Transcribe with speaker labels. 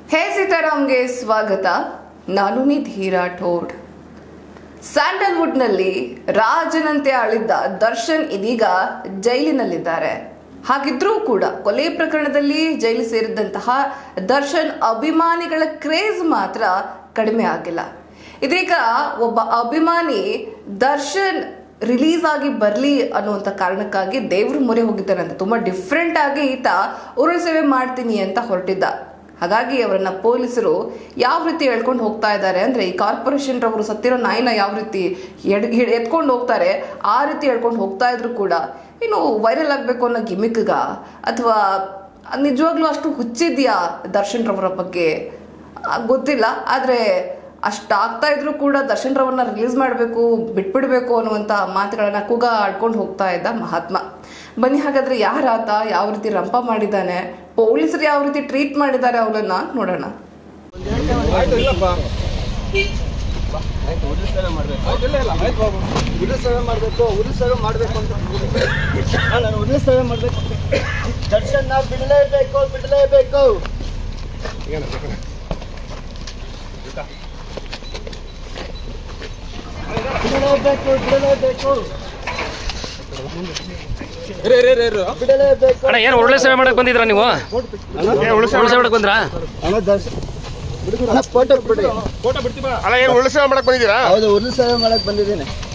Speaker 1: ಹೇ ಸೀತಾರಾಮ್ಗೆ ಸ್ವಾಗತ ನಾನು ನಿಧಿ ರಾಠೋಡ್ ಸ್ಯಾಂಡಲ್ವುಡ್ನಲ್ಲಿ ರಾಜನಂತೆ ಆಳಿದ್ದ ದರ್ಶನ್ ಇದೀಗ ಜೈಲಿನಲ್ಲಿದ್ದಾರೆ ಹಾಗಿದ್ರೂ ಕೂಡ ಕೊಲೆ ಪ್ರಕರಣದಲ್ಲಿ ಜೈಲು ಸೇರಿದಂತಹ ದರ್ಶನ್ ಅಭಿಮಾನಿಗಳ ಕ್ರೇಜ್ ಮಾತ್ರ ಕಡಿಮೆ ಆಗಿಲ್ಲ ಇದೀಗ ಒಬ್ಬ ಅಭಿಮಾನಿ ದರ್ಶನ್ ರಿಲೀಸ್ ಆಗಿ ಬರಲಿ ಅನ್ನುವಂಥ ಕಾರಣಕ್ಕಾಗಿ ದೇವ್ರ ಮೊರೆ ಹೋಗಿದ್ದಾನಂತೆ ತುಂಬಾ ಡಿಫ್ರೆಂಟ್ ಆಗಿ ಈತ ಉರುಳು ಸೇವೆ ಮಾಡ್ತೀನಿ ಅಂತ ಹೊರಟಿದ್ದ ಹಾಗಾಗಿ ಅವರನ್ನ ಪೊಲೀಸರು ಯಾವ ರೀತಿ ಎಳ್ಕೊಂಡು ಹೋಗ್ತಾ ಇದ್ದಾರೆ ಅಂದ್ರೆ ಈ ಕಾರ್ಪೊರೇಷನ್ ರವರು ಸತ್ತಿರೋ ನಾಯಿನ ಯಾವ ರೀತಿ ಎಡ್ ಹಿಡ್- ಎತ್ಕೊಂಡು ಹೋಗ್ತಾರೆ ಆ ರೀತಿ ಎಳ್ಕೊಂಡು ಹೋಗ್ತಾ ಇದ್ರು ಕೂಡ ಇನ್ನು ವೈರಲ್ ಆಗಬೇಕು ಅನ್ನೋ ಗಿಮಿಕ್ಗ ಅಥವಾ ನಿಜವಾಗ್ಲೂ ಅಷ್ಟು ಹುಚ್ಚಿದ್ಯಾ ದರ್ಶನ್ ರವರ ಬಗ್ಗೆ ಆ, ಗೊತ್ತಿಲ್ಲ ಆದರೆ ಅಷ್ಟಾಗ್ತಾ ಇದ್ರು ಕೂಡ ದರ್ಶನ್ ರವರನ್ನ ರಿಲೀಸ್ ಮಾಡಬೇಕು ಬಿಟ್ಬಿಡ್ಬೇಕು ಅನ್ನುವಂಥ ಮಾತುಗಳನ್ನ ಕೂಗ ಆಡ್ಕೊಂಡು ಹೋಗ್ತಾ ಇದ್ದ ಮಹಾತ್ಮ ಬನ್ನಿ ಹಾಗಾದ್ರೆ ಯಾರಾತ ಯಾವ ರೀತಿ ರಂಪ ಮಾಡಿದ್ದಾನೆ ಪೊಲೀಸರು ಯಾವ ರೀತಿ ಟ್ರೀಟ್ ಮಾಡಿದ್ದಾರೆ ಅವನನ್ನ ನೋಡೋಣ
Speaker 2: ಆಯ್ತು ಇಲ್ಲಪ್ಪ ಆಯ್ತು ಇಲ್ಲ ಇಲ್ಲ ಆಯ್ತು ಬಾಬು
Speaker 3: ಉರುಳು ಸೇವೆ ಮಾಡಬೇಕು ಉರುಳು ಸೇವೆ ಮಾಡಬೇಕು ಅಂತ ಹಾ, ನಾನು ಉರುಳು ಸೇವೆ ಮಾಡಬೇಕು ದರ್ಶನ್ ನಾವು ಬಿಡಲೇಬೇಕು ಬಿಡಲೇಬೇಕು ಬಿಡಲೇಬೇಕು ಬಿಡಲೇಬೇಕು
Speaker 2: ಇರು ಇರು ಇರು ಇರು
Speaker 3: ಬಿಡಲೇಬೇಕು
Speaker 4: ಅಣ್ಣ ಏನು ಒಳ್ಳೆ ಸೇವೆ ಮಾಡಕ್ ಬಂದಿದ್ರಾ ನೀವು ಒಳ್ಳೆ ಸೇವೆ ಮಾಡಕ್ ಬಂದ್ರಾ
Speaker 3: ಅಣ್ಣ ದರ್ಶನ್ ಅಣ್ಣ ಫೋಟೋ ಬಿಡಿ
Speaker 2: ಫೋಟೋ ಬಿಡ್ತೀವ
Speaker 5: ಅಲ್ಲ ಏನು ಉರುಳು ಸೇವೆ ಮಾಡಕ್ ಬಂದಿದ್ದೀರಾ
Speaker 3: ಹೌದು ಉರುಳು ಸೇವೆ ಮಾಡಕ್ ಬಂದಿದ್ದೀನಿ